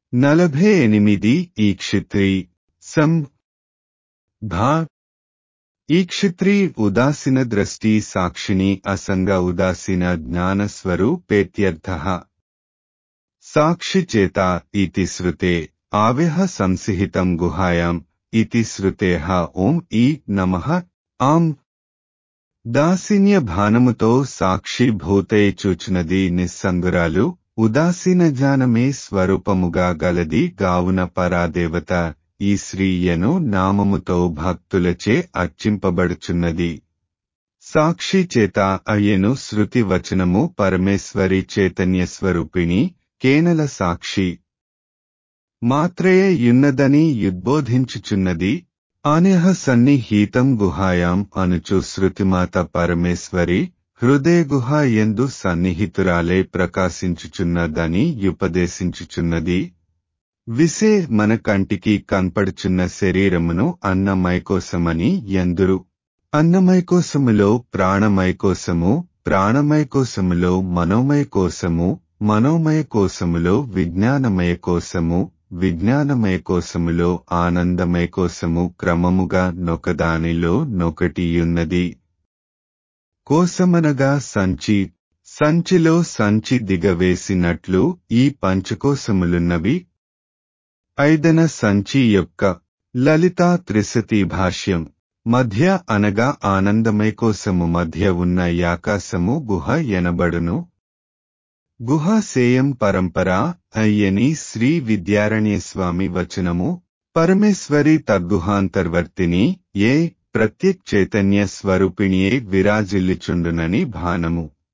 నలభై ఎనిమిది ఈక్షిత్రి సం భా ఈక్షిత్రి ఉదాసీన దృష్టి సాక్షిణి అసంగ ఉదాసీన జ్ఞాన స్వరూపేత్యర్థ సాక్షి చేత ఇతి శృతే ఆవ్యః సంసిహితం గుహాయాం ఇతి శృతేః ఓం ఈ నమః ఆం దాసిన్య భానముతో సాక్షి భూతే చూచునది నిస్సంగురాలు ఉదాసీన జ్ఞానమే స్వరూపముగా గలది గావున పరాదేవత ఈ శ్రీయను నామముతో భక్తులచే అర్చింపబడుచున్నది సాక్షి చేత అయ్యను శృతి వచనము పరమేశ్వరి చైతన్య స్వరూపిణి కేనల సాక్షి మాత్రయే యున్నదని యుద్బోధించుచున్నది ఆనేహ సన్నిహీతం గుహాయాం అనుచు శృతిమాత పరమేశ్వరి హృదయ గుహ ఎందు సన్నిహితురాలే ప్రకాశించుచున్నదని ఉపదేశించుచున్నది విసే మన కంటికి కనపడుచున్న శరీరమును అన్నమైకోసమని ఎందురు అన్నమైకోసములో ప్రాణమైకోసము ప్రాణమైకోసములో మనోమయకోసము మనోమయకోసములో విజ్ఞానమయ కోసము విజ్ఞానమయ కోసములో ఆనందమయ కోసము క్రమముగా నొకదానిలో నొకటియున్నది కోసమనగా సంచి సంచిలో సంచి దిగవేసినట్లు ఈ పంచకోశములున్నవి ఐదన సంచి యొక్క లలితా త్రిశతి భాష్యం మధ్య అనగా ఆనందమయ కోసము మధ్య ఉన్న యాకాశము గుహ ఎనబడును గుహాసేయం పరంపర అయ్యని శ్రీ విద్యారణ్యస్వామి వచనము పరమేశ్వరి తద్గుహాంతర్వర్తిని ఏ ప్రత్యేక్ చైతన్య స్వరూపిణియే విరాజిల్లిచుండునని భానము